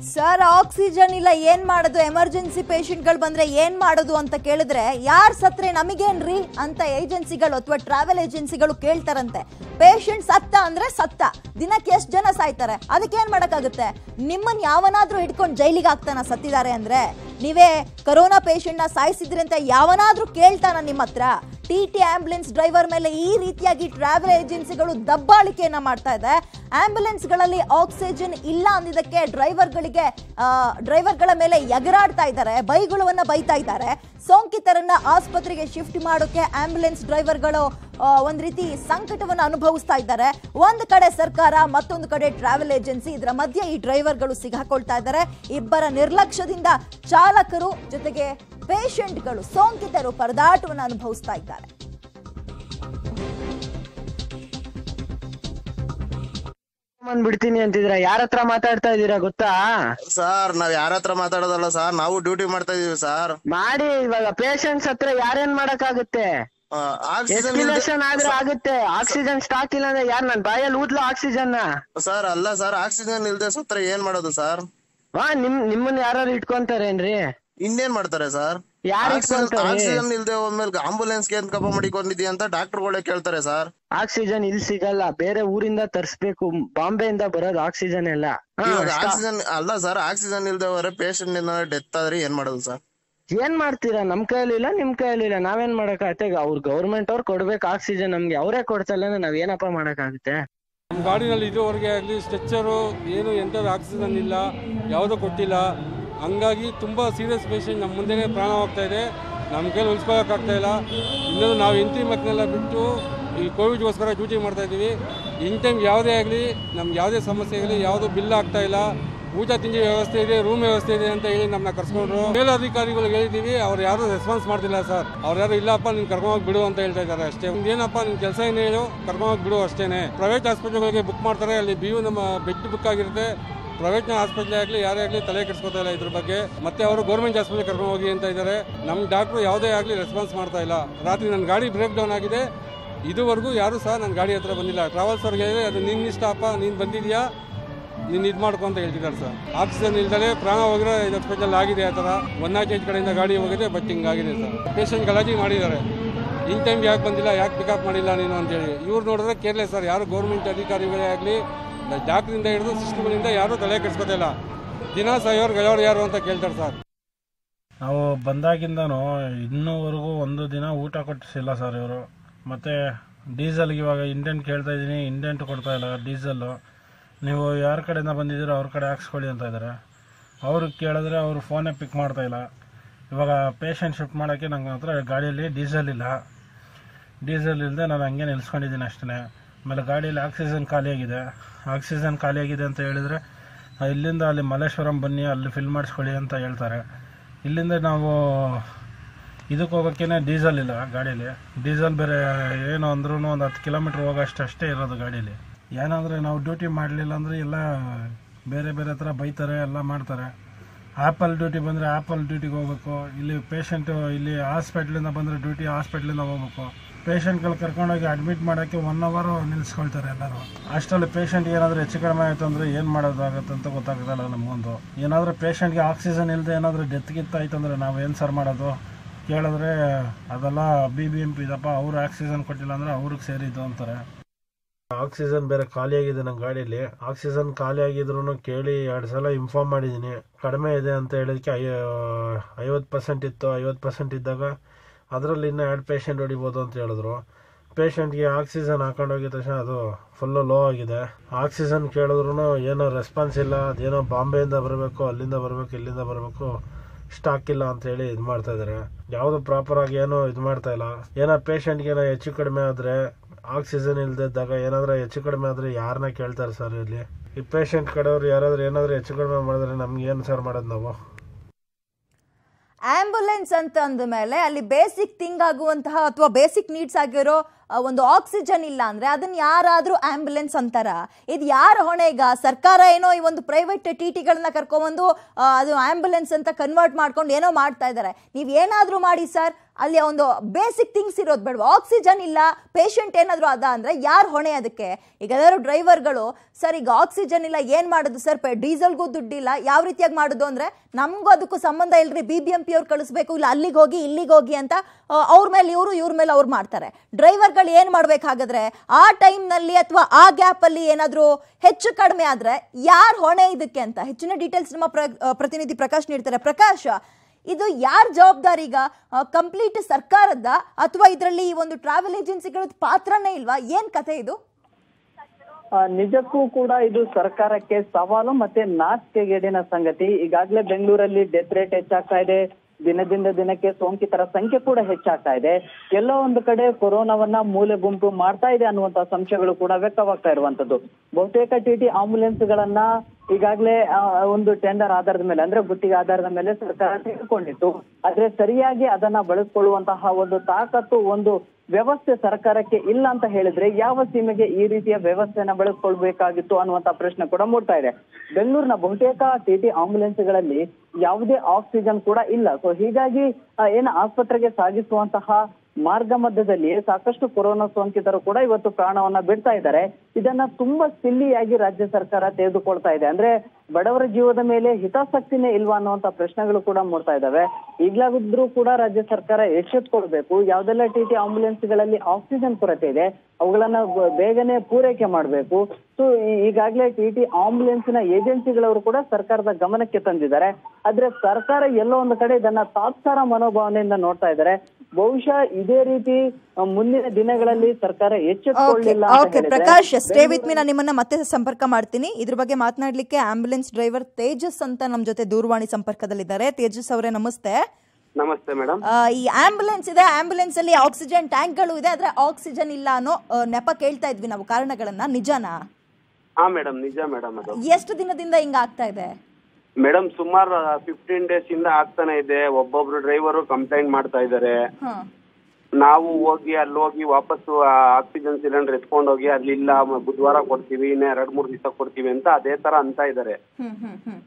Sir oxygen ಇಲ್ಲ ಏನ್ ಮಾಡೋದು ಎಮರ್ಜೆನ್ಸಿ ಪೇಷಂಟ್ಗಳು ಬಂದ್ರೆ ಏನ್ ಮಾಡೋದು ಅಂತ ಕೇಳಿದ್ರೆ ಯಾರ್ ಸತ್ರೆ ನಮಗೇನ್ರಿ ಅಂತ ಏಜೆನ್ಸಿಗಳು ಅಥವಾ ಟ್ರಾವೆಲ್ ಏಜೆನ್ಸಿಗಳು ಕೇಳ್ತಾರಂತೆ ಪೇಷಂಟ್ ಸತ್ತ ಅಂದ್ರೆ ಸತ್ತ ದಿನಕ್ಕೆ ಎಷ್ಟು ಜನ ಸಾಯ್ತಾರೆ ಅದಕ್ಕೇನ್ ಮಾಡಕ್ಕಾಗುತ್ತೆ ನಿಮ್ಮನ್ನ ಯಾವನಾದ್ರೂ ಹಿಡ್ಕೊಂಡು ಜೈಲಿಗೆ ಹಾಕ್ತಾನ ಸತ್ತಿದ್ದಾರೆ ಅಂದ್ರೆ ನೀವೇ ಕರೋನಾ ಪೇಷಂಟ್ ನ ಸಾಯಿಸಿದ್ರಿ ಅಂತ ಯಾವನಾದ್ರೂ ಕೇಳ್ತಾನ ನಿಮ್ಮ ಹತ್ರ ಟಿ ಟಿ ಆಂಬ್ಯುಲೆನ್ಸ್ ಡ್ರೈವರ್ ಮೇಲೆ ಈ ರೀತಿಯಾಗಿ ಟ್ರಾವೆಲ್ ಏಜೆನ್ಸಿಗಳು ದಬ್ಬಾಳಿಕೆಯನ್ನ ಮಾಡ್ತಾ ಇದೆ ಆಂಬ್ಯುಲೆನ್ಸ್ಗಳಲ್ಲಿ ಆಕ್ಸಿಜನ್ ಇಲ್ಲ ಅಂದಿದ್ದಕ್ಕೆ ಡ್ರೈವರ್ಗಳಿಗೆ ಡ್ರೈವರ್ಗಳ ಮೇಲೆ ಎಗರಾಡ್ತಾ ಇದ್ದಾರೆ ಬೈಗುಳವನ್ನ ಬೈತಾ ಇದ್ದಾರೆ ಸೋಂಕಿತರನ್ನ ಆಸ್ಪತ್ರೆಗೆ ಶಿಫ್ಟ್ ಮಾಡೋಕೆ ಆಂಬ್ಯುಲೆನ್ಸ್ ಡ್ರೈವರ್ಗಳು ಆ, ಒಂದ್ ರೀತಿ ಸಂಕಟವನ್ನು ಅನುಭವಿಸ್ತಾ ಇದ್ದಾರೆ ಒಂದ್ ಕಡೆ ಸರ್ಕಾರ ಮತ್ತೊಂದು ಕಡೆ ಟ್ರಾವೆಲ್ ಏಜೆನ್ಸಿ ಇದರ ಮಧ್ಯೆ ಈ ಡ್ರೈವರ್ಗಳು ಸಿಗಾಕೊಳ್ತಾ ಇದ್ದಾರೆ ಇಬ್ಬರ ನಿರ್ಲಕ್ಷ್ಯದಿಂದ ಚಾಲಕರು ಜೊತೆಗೆ ಪೇಷಂಟ್ಗಳು ಸೋಂಕಿತರು ಪರದಾಟವನ್ನು ಅನುಭವಿಸ್ತಾ ಇದ್ದಾರೆ ಬಂದ್ ಬಿಡ್ತೀನಿ ಅಂತಿದ್ರ ಯಾರ ಹತ್ರ ಮಾತಾಡ್ತಾ ಇದೀರಾ ಗೊತ್ತಾ ಸರ್ ನಾವ್ ಯಾರ ಹತ್ರ ಮಾತಾಡೋದಲ್ಲ ಸರ್ ನಾವು ಡ್ಯೂಟಿ ಮಾಡ್ತಾ ಇದೀವಿ ಸರ್ ಮಾಡಿ ಇವಾಗ ಪೇಷಂಟ್ಸ್ ಹತ್ರ ಯಾರೇನ್ ಮಾಡಕ್ಕಾಗುತ್ತೆ ಆಕ್ಸಿಜನ್ ಎಸ್ಟಿಲೇಷನ್ ಆದ್ರೆ ಆಗುತ್ತೆ ಆಕ್ಸಿಜನ್ ಸ್ಟಾಕ್ ಇಲ್ಲ ಅಂದ್ರೆ ಯಾರ್ ನನ್ ಬಾಯಲ್ಲಿ ಊದ್ಲ ಆಕ್ಸಿಜನ್ ಸರ್ ಅಲ್ಲ ಸರ್ ಆಕ್ಸಿಜನ್ ಇಲ್ದೆ ಸತ್ರ ಏನ್ ಮಾಡೋದು ಸರ್ ಹಾ ನಿಮ್ ನಿಮ್ಮನ್ನ ಯಾರು ಇಟ್ಕೊಂತಾರೇನ್ರಿ ಇನ್ನೇನ್ ಮಾಡ್ತಾರೆ ಸರ್ ಯಾರ್ ಆಕ್ಸಿಜನ್ ಇಟ್ಕೊಂತಾರೆ? ಆಕ್ಸಿಜನ್ ಇಲ್ದೆ ಹೋದ್ಮೇಲೆ ಆಂಬುಲೆನ್ಸ್ ಏನ್ ಕಪ ಮಾಡಿಕೊಂಡಿದ್ಯಾ ಅಂತ ಡಾಕ್ಟರ್ಗಳೇ ಕೇಳ್ತಾರೆ ಸರ್ ಆಕ್ಸಿಜನ್ ಇಲ್ಲಿ ಸಿಗಲ್ಲ ಬೇರೆ ಊರಿಂದ ತರ್ಸ್ಬೇಕು ಬಾಂಬೆಯಿಂದ ಬರೋದು ಆಕ್ಸಿಜನ್ ಎಲ್ಲ ಹಾ, ಇವಾಗ ಸ್ಟಾ- ಆಕ್ಸಿಜನ್ ಅಲ್ಲ ಸರ್ ಆಕ್ಸಿಜನ್ ಇಲ್ದೆ ಹೋದ್ರೆ ಪೇಷಂಟ್ ಡೆತ್ ಆದ್ರೆ ಏನ್ ಮಾಡೋದು ಸರ್ ಏನ್ ಮಾಡ್ತೀರಾ ನಮ್ ಕೈಲಿಲ್ಲ ನಿಮ್ ಕೈಲಿಲ್ಲ ನಾವೇನ್ ಮಾಡಕ್ಕಾಗತ್ತೆ ಅವ್ರ ಗೌರ್ಮೆಂಟ್ ಅವ್ರು ಕೊಡ್ಬೇಕು ಆಕ್ಸಿಜನ್ ನಮ್ಗೆ ಅವರೇ ಕೊಡ್ತಲ್ಲ ಅಂದ್ರೆ ನಾವ್ ಏನಪ್ಪ ಮಾಡಕ್ಕಾಗುತ್ತೆ ನಮ್ಮ ಗಾಡಿನಲ್ಲಿ ಇದುವರೆಗೆ ಆಗಲಿ ಸ್ಟ್ರೆಚ್ಚರು ಏನು ಎಂಥದ್ದು ಆಕ್ಸಿಜನ್ ಇಲ್ಲ ಯಾವುದೂ ಕೊಟ್ಟಿಲ್ಲ ಹಂಗಾಗಿ ತುಂಬ ಸೀರಿಯಸ್ ಪೇಷಂಟ್ ನಮ್ಮ ಮುಂದೆನೇ ಪ್ರಾಣ ಹೋಗ್ತಾ ಇದೆ ನಮ್ಮ ಕೈಲಿ ಉಳಿಸ್ಕೊಳ್ಳೋಕ್ಕಾಗ್ತಾ ಇಲ್ಲ ಇನ್ನೊಂದು ನಾವು ಹೆಂಡತಿ ಮಕ್ಕಳೆಲ್ಲ ಬಿಟ್ಟು ಈ ಕೋವಿಡ್ಗೋಸ್ಕರ ಡ್ಯೂಟಿ ಮಾಡ್ತಾ ಇದ್ದೀವಿ ಇನ್ ಟೈಮ್ ಯಾವುದೇ ಆಗಲಿ ನಮ್ಗೆ ಯಾವುದೇ ಸಮಸ್ಯೆ ಆಗಲಿ ಯಾವುದೂ ಬಿಲ್ ಆಗ್ತಾ ಇಲ್ಲ ಊಟ ತಿಂಡಿ ವ್ಯವಸ್ಥೆ ಇದೆ ರೂಮ್ ವ್ಯವಸ್ಥೆ ಇದೆ ಅಂತ ಹೇಳಿ ನಮ್ಮನ್ನ ಕರ್ಸ್ಕೊಂಡ್ರು ಮೇಲಧಿಕಾರಿಗಳು ಹೇಳಿದ್ದೀವಿ ಅವ್ರು ಯಾರು ರೆಸ್ಪಾನ್ಸ್ ಮಾಡ್ತಿಲ್ಲ ಸರ್ ಅವ್ರು ಯಾರು ಇಲ್ಲಪ್ಪ ನೀನು ಕರ್ಕೊಂಡೋಗಿ ಬಿಡು ಅಂತ ಹೇಳ್ತಾ ಇದ್ದಾರೆ ಅಷ್ಟೇ ನಿಮ್ದು ಏನಪ್ಪ ನಿನ್ ಕೆಲಸ ಏನು ಹೇಳು ಕರ್ಕೊಂಡೋಗಿ ಬಿಡು ಅಷ್ಟೇನೆ ಪ್ರೈವೇಟ್ ಹಾಸ್ಪಿಟಲ್ಗಳಿಗೆ ಬುಕ್ ಮಾಡ್ತಾರೆ ಅಲ್ಲಿ ಬಿಯು ನಮ್ಮ ಬೆಡ್ ಬುಕ್ ಆಗಿರುತ್ತೆ ಪ್ರೈವೇಟ್ನ ಹಾಸ್ಪಿಟ್ಲ್ ಆಗಲಿ ಯಾರೇ ಆಗಲಿ ತಲೆ ಕೆಡಿಸ್ಕೊತಾ ಇಲ್ಲ ಇದ್ರ ಬಗ್ಗೆ ಮತ್ತೆ ಅವರು ಗೌರ್ಮೆಂಟ್ ಹಾಸ್ಪಿಟಲ್ ಕರ್ಕೊಂಡು ಹೋಗಿ ಅಂತ ಇದ್ದಾರೆ ನಮ್ಮ ಡಾಕ್ಟ್ರು ಯಾವುದೇ ಆಗಲಿ ರೆಸ್ಪಾನ್ಸ್ ಮಾಡ್ತಾ ಇಲ್ಲ ರಾತ್ರಿ ನನ್ನ ಗಾಡಿ ಬ್ರೇಕ್ ಡೌನ್ ಆಗಿದೆ ಇದುವರೆಗೂ ಯಾರು ಸಹ ನನ್ನ ಗಾಡಿ ಹತ್ರ ಬಂದಿಲ್ಲ ಟ್ರಾವೆಲ್ಸ್ ಅವ್ರಿಗೆ ಹೇಳಿದ್ರೆ ಅದು ನಿನ್ನ ಇಷ್ಟ ಅಪ್ಪ ನೀನು ಬಂದಿದ್ಯಾ ನೀನು ಇದು ಮಾಡ್ಕೊ ಅಂತ ಹೇಳ್ತಿದ್ದಾರೆ ಸರ್ ಆಕ್ಸಿಜನ್ ಇಲ್ದಲೆ ಪ್ರಾಣ ಹೋಗಿರೋ ಇದು ಹಾಸ್ಪಿಟಲ್ ಆಗಿದೆ ಆ ಥರ ಒನ್ ನಾಟ್ ಏಟ್ ಕಡೆಯಿಂದ ಗಾಡಿ ಹೋಗಿದೆ ಬಟ್ ಹಿಂಗಾಗಿದೆ ಸರ್ ಪೇಷಂಟ್ ಗಲಾಟೆ ಮಾಡಿದ್ದಾರೆ ಇನ್ ಟೈಮ್ ಯಾಕೆ ಬಂದಿಲ್ಲ ಯಾಕೆ ಪಿಕಪ್ ಮಾಡಿಲ್ಲ ನೀನು ಅಂತೇಳಿ ಇವ್ರು ನೋಡಿದ್ರೆ ಕೇರ್ಲೆಸ್ ಸರ್ ಯಾರು ಗೌರ್ಮೆಂಟ್ ಅಧಿಕಾರಿಗಳೇ ಆಗಲಿ ಡಾಕ್ಟ್ರಿಂದ ಹಿಡಿದು ಸಿಸ್ಟಮ್ಗಳಿಂದ ಯಾರೂ ತಲೆ ಕೆಡಿಸ್ಕೊತಾ ಇಲ್ಲ ದಿನ ಸಾಯೋರು ಗೆಳೆಯೋರು ಯಾರು ಅಂತ ಕೇಳ್ತಾರೆ ಸರ್ ನಾವು ಬಂದಾಗಿಂದನೂ ಇನ್ನೂವರೆಗೂ ಒಂದು ದಿನ ಊಟ ಕೊಟ್ಟಿಸಿಲ್ಲ ಸರ್ ಇವರು ಮತ್ತು ಡೀಸೆಲ್ಗೆ ಇವಾಗ ಇಂಡೆಂಟ್ ಕೇಳ್ತಾ ಇದ್ದೀನಿ ಇಂಡೆಂಟ್ ಕೊಡ್ತಾ ಇಲ್ಲ ಡೀಸೆಲ್ಲು ನೀವು ಯಾರ ಕಡೆಯಿಂದ ಬಂದಿದ್ದೀರೋ ಅವ್ರ ಕಡೆ ಹಾಕ್ಸ್ಕೊಳ್ಳಿ ಅಂತ ಇದ್ದಾರೆ ಅವ್ರಿಗೆ ಕೇಳಿದ್ರೆ ಅವರು ಫೋನೇ ಪಿಕ್ ಮಾಡ್ತಾ ಇಲ್ಲ ಇವಾಗ ಪೇಷಂಟ್ ಶಿಫ್ಟ್ ಮಾಡೋಕ್ಕೆ ನನ್ನ ಹತ್ರ ಗಾಡಿಯಲ್ಲಿ ಡೀಸೆಲ್ ಇಲ್ಲ ಡೀಸೆಲ್ ಇಲ್ಲದೆ ನಾನು ಹಂಗೆ ನಿಲ್ಸ್ಕೊಂಡಿದ್ದೀನಿ ಅಷ್ಟೇ ಆಮೇಲೆ ಗಾಡೀಲಿ ಆಕ್ಸಿಜನ್ ಖಾಲಿಯಾಗಿದೆ ಆಕ್ಸಿಜನ್ ಖಾಲಿಯಾಗಿದೆ ಅಂತ ಹೇಳಿದರೆ ಆ, ಇಲ್ಲಿಂದ ಅಲ್ಲಿ ಮಲ್ಲೇಶ್ವರಂ ಬನ್ನಿ ಅಲ್ಲಿ ಫಿಲ್ ಮಾಡಿಸ್ಕೊಳ್ಳಿ ಅಂತ ಹೇಳ್ತಾರೆ ಇಲ್ಲಿಂದ ನಾವು ಇದಕ್ಕೆ ಹೋಗೋಕ್ಕೇ ಡೀಸೆಲ್ ಇಲ್ಲ ಗಾಡೀಲಿ ಡೀಸೆಲ್ ಬೇರೆ ಏನು ಅಂದ್ರೂ ಒಂದು ಹತ್ತು ಕಿಲೋಮೀಟ್ರ್ ಹೋಗೋಷ್ಟು ಅಷ್ಟೇ ಇರೋದು ಗಾಡೀಲಿ ಏನಾದರೆ ನಾವು ಡ್ಯೂಟಿ ಮಾಡಲಿಲ್ಲ ಅಂದರೆ ಎಲ್ಲ ಬೇರೆ ಬೇರೆ ಥರ ಬೈತಾರೆ ಎಲ್ಲ ಮಾಡ್ತಾರೆ ಆ್ಯಪಲ್ ಡ್ಯೂಟಿ ಬಂದರೆ ಆ್ಯಪಲ್ ಡ್ಯೂಟಿಗೆ ಹೋಗ್ಬೇಕು ಇಲ್ಲಿ ಪೇಷಂಟು ಇಲ್ಲಿ ಹಾಸ್ಪಿಟ್ಲಿಂದ ಬಂದರೆ ಡ್ಯೂಟಿ ಹಾಸ್ಪಿಟ್ಲಿಂದ ಹೋಗ್ಬೇಕು ಪೇಷಂಟ್ಗಳು ಕರ್ಕೊಂಡೋಗಿ ಅಡ್ಮಿಟ್ ಮಾಡೋಕ್ಕೆ ಒನ್ ಅವರು ನಿಲ್ಲಿಸ್ಕೊಳ್ತಾರೆ ಎಲ್ಲರೂ ಅಷ್ಟರಲ್ಲಿ ಪೇಷಂಟ್ಗೆ ಏನಾದರೂ ಹೆಚ್ಚು ಕಡಿಮೆ ಆಯಿತು ಅಂದರೆ ಏನು ಮಾಡೋದಾಗುತ್ತೆ ಅಂತ ಗೊತ್ತಾಗೋದಲ್ಲ ನಮಗೊಂದು ಏನಾದರೂ ಪೇಷಂಟ್ಗೆ ಆಕ್ಸಿಜನ್ ಇಲ್ಲದೆ ಏನಾದರೂ ಡೆತ್ ಗಿತ್ ಆಯ್ತು ಅಂದರೆ ನಾವು ಏನು ಸರ್ ಮಾಡೋದು ಕೇಳಿದ್ರೆ ಅದೆಲ್ಲ ಬಿ ಬಿ ಎಂ ಪಿ ಇದಪ್ಪ ಅವ್ರು ಆಕ್ಸಿಜನ್ ಕೊಟ್ಟಿಲ್ಲ ಅಂದರೆ ಅವ್ರಿಗೆ ಸೇರಿದ್ದು ಅಂತಾರೆ ಆಕ್ಸಿಜನ್ ಬೇರೆ ಖಾಲಿಯಾಗಿದೆ ನನ್ನ ಗಾಡೀಲಿ ಆಕ್ಸಿಜನ್ ಖಾಲಿ ಆಗಿದ್ರು ಕೇಳಿ ಎರಡು ಸಲ ಇನ್ಫಾರ್ಮ್ ಮಾಡಿದ್ದೀನಿ ಕಡಿಮೆ ಇದೆ ಅಂತ ಹೇಳಿದಕ್ಕೆ ಐ ಐವತ್ತು ಪರ್ಸೆಂಟ್ ಇತ್ತು ಐವತ್ತು ಪರ್ಸೆಂಟ್ ಇದ್ದಾಗ ಅದರಲ್ಲಿ ಇನ್ನೂ ಎರಡು ಪೇಷಂಟ್ ಹೊಡಿಬೋದು ಅಂತ ಹೇಳಿದ್ರು ಪೇಷಂಟ್ಗೆ ಆಕ್ಸಿಜನ್ ಹಾಕೊಂಡೋಗಿದ ತಕ್ಷಣ ಅದು ಫುಲ್ಲು ಲೋ ಆಗಿದೆ ಆಕ್ಸಿಜನ್ ಕೇಳಿದ್ರು ಏನೋ ರೆಸ್ಪಾನ್ಸ್ ಇಲ್ಲ ಅದೇನೋ ಬಾಂಬೆಯಿಂದ ಬರಬೇಕು ಅಲ್ಲಿಂದ ಬರಬೇಕು ಇಲ್ಲಿಂದ ಬರಬೇಕು ಸ್ಟಾಕ್ ಇಲ್ಲ ಅಂತ ಹೇಳಿ ಇದು ಮಾಡ್ತಾ ಇದ್ದಾರೆ ಯಾವುದು ಪ್ರಾಪರ್ ಆಗಿ ಏನೋ ಇದು ಮಾಡ್ತಾ ಇಲ್ಲ ಏನೋ ಪೇಷಂಟ್ಗೆ ಏನೋ ಹೆಚ್ಚು ಕಡಿಮೆ ಆದರೆ ಆಕ್ಸಿಜನ್ ಇಲ್ದಿದ್ದಾಗ ಏನಾದರೂ ಹೆಚ್ಚು ಕಡಿಮೆ ಆದರೆ ಯಾರನ್ನ ಕೇಳ್ತಾರೆ ಸರ್ ಇಲ್ಲಿ ಈ ಪೇಷಂಟ್ ಕಡೆಯವ್ರು ಯಾರಾದ್ರೂ ಏನಾದರೂ ಹೆಚ್ಚು ಕಡಿಮೆ ಮಾಡಿದ್ರೆ ನಮ್ಗೆ ಏನು ಸರ್ ಮಾಡೋದು ನಾವು ಆಂಬ್ಯುಲೆನ್ಸ್ ಅಂತ ಅಂದ ಮೇಲೆ ಅಲ್ಲಿ ಬೇಸಿಕ್ ಥಿಂಗ್ ಆಗುವಂತಹ ಅಥವಾ ಬೇಸಿಕ್ ನೀಡ್ಸ್ ಆಗಿರೋ ಆ, ಒಂದು ಆಕ್ಸಿಜನ್ ಇಲ್ಲ ಅಂದ್ರೆ ಅದನ್ನ ಯಾರಾದ್ರೂ ಆಂಬ್ಯುಲೆನ್ಸ್ ಅಂತಾರ ಇದು ಯಾರ ಹೊಣೆ ಈಗ ಸರ್ಕಾರ ಏನೋ ಈ ಒಂದು ಪ್ರೈವೇಟ್ ಟಿ ಟಿಗಳನ್ನ ಕರ್ಕೊಂಬಂದು ಆ, ಅದು ಆಂಬ್ಯುಲೆನ್ಸ್ ಅಂತ ಕನ್ವರ್ಟ್ ಮಾಡ್ಕೊಂಡು ಏನೋ ಮಾಡ್ತಾ ಇದ್ದಾರೆ ನೀವು ಏನಾದ್ರೂ ಮಾಡಿ ಸರ್ ಅಲ್ಲಿ ಒಂದು ಬೇಸಿಕ್ ಥಿಂಗ್ಸ್ ಇರೋದು ಬೇಡ ಆಕ್ಸಿಜನ್ ಇಲ್ಲ ಪೇಷಂಟ್ ಏನಾದರೂ ಅದ ಅಂದ್ರೆ ಯಾರು ಹೊಣೆ ಅದಕ್ಕೆ ಈಗ ಎಲ್ಲರೂ ಡ್ರೈವರ್ಗಳು ಸರ್ ಈಗ ಆಕ್ಸಿಜನ್ ಇಲ್ಲ ಏನು ಮಾಡೋದು ಸರ್ ಡೀಸೆಲ್ಗೂ ದುಡ್ಡಿಲ್ಲ ಯಾವ ರೀತಿಯಾಗಿ ಮಾಡೋದು ಅಂದ್ರೆ ನಮಗೂ ಅದಕ್ಕೂ ಸಂಬಂಧ ಇಲ್ರಿ ಬಿ ಬಿ ಎಂ ಪಿ ಅವ್ರು ಕಳಿಸ್ಬೇಕು ಇಲ್ಲ ಅಲ್ಲಿಗೆ ಹೋಗಿ ಇಲ್ಲಿಗೆ ಹೋಗಿ ಅಂತ ಆ, ಅವ್ರ ಮೇಲೆ ಇವರು ಇವ್ರ ಮೇಲೆ ಅವ್ರು ಮಾಡ್ತಾರೆ ಡ್ರೈವರ್ಗಳು ಏನು ಮಾಡ್ಬೇಕಾಗದ್ರೆ ಆ ಟೈಮ್ನಲ್ಲಿ ಅಥವಾ ಆ ಗ್ಯಾಪಲ್ಲಿ ಏನಾದರೂ ಹೆಚ್ಚು ಕಡಿಮೆ ಆದರೆ ಯಾರು ಹೊಣೆ ಇದಕ್ಕೆ ಅಂತ ಹೆಚ್ಚಿನ ಡೀಟೇಲ್ಸ್ ನಮ್ಮ ಪ್ರ ಆ, ಪ್ರತಿನಿಧಿ ಪ್ರಕಾಶ್ ನೀಡ್ತಾರೆ ಪ್ರಕಾಶ್ ಇದು ಯಾರ ಜವಾಬ್ದಾರಿ ಈಗ ಕಂಪ್ಲೀಟ್ ಸರ್ಕಾರದ ಅಥವಾ ಇದರಲ್ಲಿ ಈ ಒಂದು ಟ್ರಾವೆಲ್ ಏಜೆನ್ಸಿಗಳ ಪಾತ್ರನೇ ಇಲ್ವಾ ಏನ್ ಕತೆ ಇದು ಆ, ನಿಜಕ್ಕೂ ಕೂಡ ಇದು ಸರ್ಕಾರಕ್ಕೆ ಸವಾಲು ಮತ್ತೆ ನಾಚಿಕೆಗೇಡಿನ ಸಂಗತಿ ಈಗಾಗಲೇ ಬೆಂಗಳೂರಲ್ಲಿ ಡೆತ್ ರೇಟ್ ಹೆಚ್ಚಾಗ್ತಾ ಇದೆ ದಿನದಿಂದ ದಿನಕ್ಕೆ ಸೋಂಕಿತರ ಸಂಖ್ಯೆ ಕೂಡ ಹೆಚ್ಚಾಗ್ತಾ ಇದೆ ಎಲ್ಲೋ ಒಂದು ಕಡೆ ಕೊರೋನಾವನ್ನ ಮೂಲೆ ಗುಂಪು ಮಾಡ್ತಾ ಇದೆ ಅನ್ನುವಂತ ಸಂಶಯಗಳು ಕೂಡ ವ್ಯಕ್ತವಾಗ್ತಾ ಇರುವಂತದ್ದು ಬಹುತೇಕ ಟಿ ಟಿ ಆಂಬುಲೆನ್ಸ್ ಗಳನ್ನ ಈಗಾಗಲೇ ಆ, ಒಂದು ಟೆಂಡರ್ ಆಧಾರದ ಮೇಲೆ ಅಂದ್ರೆ ಗುತ್ತಿಗೆ ಆಧಾರದ ಮೇಲೆ ಸರ್ಕಾರ ತೆಗೆದುಕೊಂಡಿತ್ತು ಆದ್ರೆ ಸರಿಯಾಗಿ ಅದನ್ನ ಬಳಸ್ಕೊಳ್ಳುವಂತಹ ಒಂದು ತಾಕತ್ತು ಒಂದು ವ್ಯವಸ್ಥೆ ಸರ್ಕಾರಕ್ಕೆ ಇಲ್ಲ ಅಂತ ಹೇಳಿದ್ರೆ ಯಾವ ಸೀಮೆಗೆ ಈ ರೀತಿಯ ವ್ಯವಸ್ಥೆಯನ್ನ ಬಳಸ್ಕೊಳ್ಬೇಕಾಗಿತ್ತು ಅನ್ನುವಂತ ಪ್ರಶ್ನೆ ಕೂಡ ಮೂಡ್ತಾ ಇದೆ ಬೆಂಗಳೂರಿನ ಬಹುತೇಕ ಟಿ ಟಿ ಆಂಬುಲೆನ್ಸ್ಗಳಲ್ಲಿ ಯಾವುದೇ ಆಕ್ಸಿಜನ್ ಕೂಡ ಇಲ್ಲ ಸೊ ಹೀಗಾಗಿ ಆ, ಏನು ಆಸ್ಪತ್ರೆಗೆ ಸಾಗಿಸುವಂತಹ ಮಾರ್ಗ ಮಧ್ಯದಲ್ಲಿ ಸಾಕಷ್ಟು ಕೊರೋನಾ ಸೋಂಕಿತರು ಕೂಡ ಇವತ್ತು ಪ್ರಾಣವನ್ನ ಬಿಡ್ತಾ ಇದ್ದಾರೆ ಇದನ್ನ ತುಂಬಾ ಸಿಲ್ಲಿಯಾಗಿ ರಾಜ್ಯ ಸರ್ಕಾರ ತೆಗೆದುಕೊಳ್ತಾ ಇದೆ ಅಂದ್ರೆ ಬಡವರ ಜೀವದ ಮೇಲೆ ಹಿತಾಸಕ್ತಿನೇ ಇಲ್ವಾ ಅನ್ನುವಂತ ಪ್ರಶ್ನೆಗಳು ಕೂಡ ಮೂಡ್ತಾ ಇದಾವೆ ಈಗ್ಲಾಗಿದ್ರು ಕೂಡ ರಾಜ್ಯ ಸರ್ಕಾರ ಎಚ್ಚೆತ್ಕೊಳ್ಬೇಕು ಯಾವ್ದೆಲ್ಲ ಟಿ ಟಿ ಆಂಬುಲೆನ್ಸ್ ಗಳಲ್ಲಿ ಆಕ್ಸಿಜನ್ ಕೊರತೆ ಇದೆ ಅವುಗಳನ್ನ ಬ- ಬೇಗನೆ ಪೂರೈಕೆ ಮಾಡಬೇಕು ಸೊ ಈಗಾಗಲೇ ಟಿ ಟಿ ಆಂಬುಲೆನ್ಸ್ ನ ಏಜೆನ್ಸಿಗಳವರು ಕೂಡ ಸರ್ಕಾರದ ಗಮನಕ್ಕೆ ತಂದಿದ್ದಾರೆ ಆದ್ರೆ ಸರ್ಕಾರ ಎಲ್ಲೋ ಒಂದು ಕಡೆ ಇದನ್ನ ತಾತ್ಸಾರ ಮನೋಭಾವನೆಯಿಂದ ನೋಡ್ತಾ ಇದ್ದಾರೆ ಬಹುಶಃ ಇದೇ ರೀತಿ ಆ, ಮುಂದಿನ ದಿನಗಳಲ್ಲಿ ಸರ್ಕಾರ ಎಚ್ಚೆತ್ತುಕೊಳ್ಳಿಲ್ಲ ಅಂತ ಓಕೆ ಹೇಳಿದ್ರೆ ಪ್ರಕಾಶ್ ಸ್ಟೇ ವಿತ್ ಮೀ ನಾನು ನಿಮ್ಮನ್ನ ಮತ್ತೆ ಸಂಪರ್ಕ ಮಾಡ್ತೀನಿ ಇದ್ರ ಬಗ್ಗೆ ಮಾತನಾಡ್ಲಿಕ್ಕೆ ಆಂಬ್ಯುಲೆನ್ಸ್ ಡ್ರೈವರ್ ತೇಜಸ್ ಅಂತ ನಮ್ಮ ಜೊತೆ ದೂರವಾಣಿ ಸಂಪರ್ಕದಲ್ಲಿದ್ದಾರೆ ತೇಜಸ್ ಅವರೇ ನಮಸ್ತೆ ನಮಸ್ತೆ ಮೇಡಮ್ ಆ, ಈ ಆಂಬ್ಯುಲೆನ್ಸ್ ಇದೆ ಆಂಬ್ಯುಲೆನ್ಸ್ ಅಲ್ಲಿ ಆಕ್ಸಿಜನ್ ಟ್ಯಾಂಕ್ಗಳು ಇದೆ ಆದ್ರೆ ಆಕ್ಸಿಜನ್ ಇಲ್ಲ ಅನ್ನೋ ಆ, ನೆಪ ಕೇಳ್ತಾ ಇದ್ವಿ ನಾವು ಕಾರಣಗಳನ್ನ ನಿಜನಾ ಹಾ ಮೇಡಮ್ ನಿಜ ಮೇಡಮ್ ಅದು ಎಷ್ಟು ದಿನದಿಂದ ಹಿಂಗ ಆಗ್ತಾ ಇದೆ ಮೇಡಮ್ ಸುಮಾರು ಫಿಫ್ಟೀನ್ ಡೇಸ್ ಇಂದ ಆಗ್ತಾನೆ ಇದೆ ಒಬ್ಬೊಬ್ರು ಡ್ರೈವರು ಕಂಪ್ಲೇಂಟ್ ಮಾಡ್ತಾ ಇದ್ದಾರೆ ಹ ನಾವು ಹೋಗಿ ಅಲ್ಲಿ ಹೋಗಿ ವಾಪಸ್ಸು ಆಕ್ಸಿಜನ್ ಸಿಲಿಂಡರ್ ಎತ್ಕೊಂಡು ಹೋಗಿ ಅಲ್ಲಿ ಇಲ್ಲ ಮ- ಬುಧವಾರ ಕೊಡ್ತೀವಿ ಇನ್ನ ಎರಡ್ ಮೂರ್ ದಿವಸ ಕೊಡ್ತೀವಿ ಅಂತ ಅದೇ ತರ ಅಂತ ಇದ್ದಾರೆ ಹ್ಮ್ ಹ್ಮ್ ಹ್ಮ್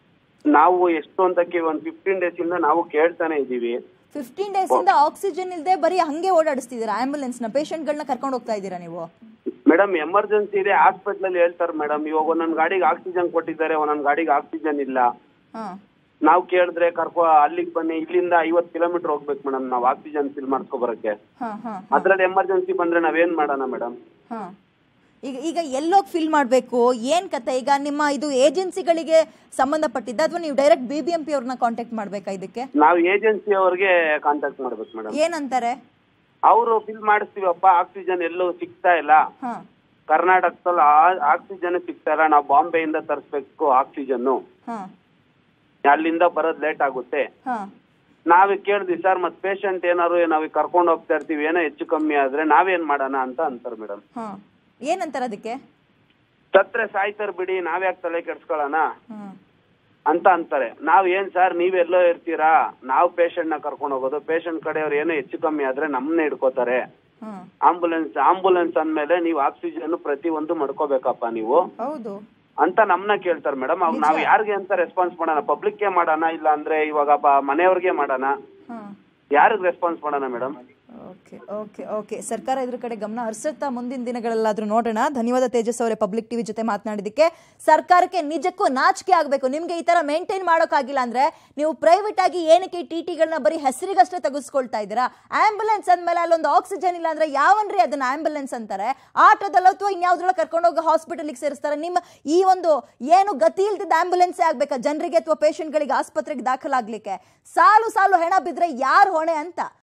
ನಾವು ಎಷ್ಟು ಅಂತಕ್ಕೆ ಒಂದ್ ಫಿಫ್ಟೀನ್ ಡೇಸ್ ಇಂದ ನಾವು ಕೇಳ್ತಾನೆ ಇದೀವಿ ಫಿಫ್ಟೀನ್ ಡೇಸ್ ಇಂದ ಆಕ್ಸಿಜನ್ ಇಲ್ಲದೆ ಬರೀ ಹಂಗೆ ಓಡಾಡಿಸ್ತಿದ್ದೀರಾ ಆಂಬ್ಯುಲೆನ್ಸ್ ನ ಪೇಷಂಟ್ಗಳನ್ನ ಕರ್ಕೊಂಡು ಹೋಗ್ತಾ ಇದ್ದೀರಾ ನೀವು ಮೇಡಮ್ ಎಮರ್ಜೆನ್ಸಿ ಇದೆ ಹಾಸ್ಪಿಟಲ್ ಅಲ್ಲಿ ಹೇಳ್ತಾರೆ ಮೇಡಮ್ ಇವಾಗ ಒಂದೊಂದ್ ಗಾಡಿಗೆ ಆಕ್ಸಿಜನ್ ಕೊಟ್ಟಿದ್ದಾರೆ ಒಂದೊಂದ್ ಗಾಡಿಗೆ ಆಕ್ಸಿಜನ್ ಇಲ್ಲ ಹಾ ನಾವು ಕೇಳಿದ್ರೆ ಕರ್ಕೊ ಅಲ್ಲಿಗೆ ಬನ್ನಿ ಇಲ್ಲಿಂದ ಐವತ್ ಕಿಲೋಮೀಟರ್ ಹೋಗ್ಬೇಕು ಮೇಡಮ್ ನಾವು ಆಕ್ಸಿಜನ್ ಫಿಲ್ ಮಾಡ್ಕೊ ಬರಕ್ಕೆ ಹಾ ಹಾ ಅದ್ರಲ್ಲಿ ಎಮರ್ಜೆನ್ಸಿ ಬಂದ್ರೆ ನಾವೇನ್ ಮಾಡೋಣ ಮೇಡಮ್ ಹಾ ಈಗ ಈಗ ಎಲ್ಲೋಗಿ ಫಿಲ್ ಮಾಡಬೇಕು ಏನ್ ಕತೆ ಈಗ ನಿಮ್ಮ ಇದು ಏಜೆನ್ಸಿಗಳಿಗೆ ಸಂಬಂಧಪಟ್ಟಿದ್ದ ಅಥವಾ ನೀವು direct B B M P ಅವ್ರನ್ನ ಕಾಂಟ್ಯಾಕ್ಟ್ ಮಾಡ್ಬೇಕಾ ಇದಕ್ಕೆ ನಾವು ಏಜೆನ್ಸಿ ಅವ್ರಿಗೆ ಕಾಂಟ್ಯಾಕ್ಟ್ ಮಾಡ್ಬೇಕು ಮೇಡಮ್ ಏನಂತಾರೆ ಅವರು ಫಿಲ್ ಮಾಡಿಸ್ತೀವಪ್ಪ ಆಕ್ಸಿಜನ್ ಎಲ್ಲೂ ಸಿಗ್ತಾ ಇಲ್ಲ ಹಾ ಕರ್ನಾಟಕದಲ್ಲಿ ಆಕ್ಸಿಜನ್ ಸಿಗ್ತಾ ಇಲ್ಲ ನಾವು ಬಾಂಬೆಯಿಂದ ತರಿಸ್ಬೇಕು ಆಕ್ಸಿಜನ್ ಹಾ ಅಲ್ಲಿಂದ ಬರೋದ್ ಲೇಟ್ ಆಗುತ್ತೆ ಹಾ ನಾವೇ ಕೇಳಿದ್ವಿ ಸರ್ ಮತ್ ಪೇಷಂಟ್ ಏನಾರು ನಾವ್ ಕರ್ಕೊಂಡು ಹೋಗ್ತಾ ಇರ್ತೀವಿ ಏನೋ ಹೆಚ್ಚು ಕಮ್ಮಿ ಆದ್ರೆ ನಾವೇನ್ ಮಾಡೋಣ ಅಂತ ಅಂತಾರೆ ಮೇಡಮ್ ಹಾ ಏನಂತಾರೆ ಅದಕ್ಕೆ ಸತ್ರೆ ಸಾಯ್ತಾರ ಬಿಡಿ ನಾವ್ಯಾಕೆ ತಲೆ ಕೆಡ್ಸ್ಕೊಳ್ಳೋಣ ಹಾ ಅಂತ ಅಂತಾರೆ ನಾವ್ ಏನ್ ಸರ್ ನೀವೆಲ್ಲೋ ಇರ್ತೀರಾ ನಾವು ಪೇಷಂಟ್ ನ ಕರ್ಕೊಂಡು ಹೋಗೋದು ಪೇಷಂಟ್ ಕಡೆಯವ್ರು ಏನೋ ಹೆಚ್ಚು ಕಮ್ಮಿ ಆದ್ರೆ ನಮ್ಮನ್ನ ಹಿಡ್ಕೋತಾರೆ ಹಾ ಆಂಬುಲೆನ್ಸ್ ಆಂಬುಲೆನ್ಸ್ ಅಂದ್ಮೇಲೆ ನೀವು ಆಕ್ಸಿಜನ್ ಪ್ರತಿ ಒಂದು ಮಾಡ್ಕೋಬೇಕಪ್ಪ ನೀವು ಹೌದು ಅಂತ ನಮ್ನ ಕೇಳ್ತಾರೆ ಮೇಡಮ್ ಅವ್ ನಾವ್ ಯಾರಿಗೆ ಅಂತ ರೆಸ್ಪಾನ್ಸ್ ಮಾಡೋಣ ಪಬ್ಲಿಕ್ಗೆ ಮಾಡೋಣ ಇಲ್ಲ ಅಂದ್ರೆ ಇವಾಗ ಬ- ಮನೆಯವ್ರಿಗೆ ಮಾಡೋಣ ಹಾ ಯಾರಿಗ್ ರೆಸ್ಪಾನ್ಸ್ ಮಾಡೋಣ ಮೇಡಮ್ ಓಕೆ ಓಕೆ ಓಕೆ ಸರ್ಕಾರ ಇದ್ರ ಕಡೆ ಗಮನ ಹರಿಸುತ್ತಾ ಮುಂದಿನ ದಿನಗಳಲ್ಲಾದ್ರೂ ನೋಡೋಣ ಧನ್ಯವಾದ ತೇಜಸ್ ಅವರೇ ಪಬ್ಲಿಕ್ ಟಿವಿ ಜೊತೆ ಮಾತನಾಡಿದ್ದಕ್ಕೆ ಸರ್ಕಾರಕ್ಕೆ ನಿಜಕ್ಕೂ ನಾಚಿಕೆ ಆಗಬೇಕು ನಿಮ್ಗೆ ಈ ತರ ಮೇಂಟೈನ್ ಮಾಡೋಕ್ಕಾಗಿಲ್ಲ ಅಂದ್ರೆ ನೀವು ಪ್ರೈವೇಟ್ ಆಗಿ ಏನಕ್ಕೆ ಟಿ ಟಿಗಳನ್ನ ಬರೀ ಹೆಸರಿಗಷ್ಟೇ ತೆಗೆಸ್ಕೊಳ್ತಾ ಇದ್ದೀರಾ ಆಂಬ್ಯುಲೆನ್ಸ್ ಅಂದ್ಮೇಲೆ ಅಲ್ಲೊಂದು ಆಕ್ಸಿಜನ್ ಇಲ್ಲ ಅಂದ್ರೆ ಯಾವನ್ರಿ ಅದನ್ನ ಆಂಬ್ಯುಲೆನ್ಸ್ ಅಂತಾರೆ ಆಟೋದಲ್ಲಿ ಅಥವಾ ಇನ್ಯಾವ್ದ್ರೊಳಗೆ ಕರ್ಕೊಂಡೋಗಿ ಹಾಸ್ಪಿಟಲ್ಗೆ ಸೇರಿಸ್ತಾರೆ ನಿಮ್ಮ ಈ ಒಂದು ಏನು ಗತಿ ಇಲ್ದಿದ್ದ ಆಂಬ್ಯುಲೆನ್ಸೇ ಆಗ್ಬೇಕಾ ಜನರಿಗೆ ಅಥವಾ ಪೇಷಂಟ್ಗಳಿಗೆ ಆಸ್ಪತ್ರೆಗೆ ದಾಖಲಾಗ್ಲಿಕ್ಕೆ ಸಾಲು ಸಾಲು ಹೆಣ ಬಿದ್ರೆ ಯಾರು ಹೊಣೆ ಅಂತ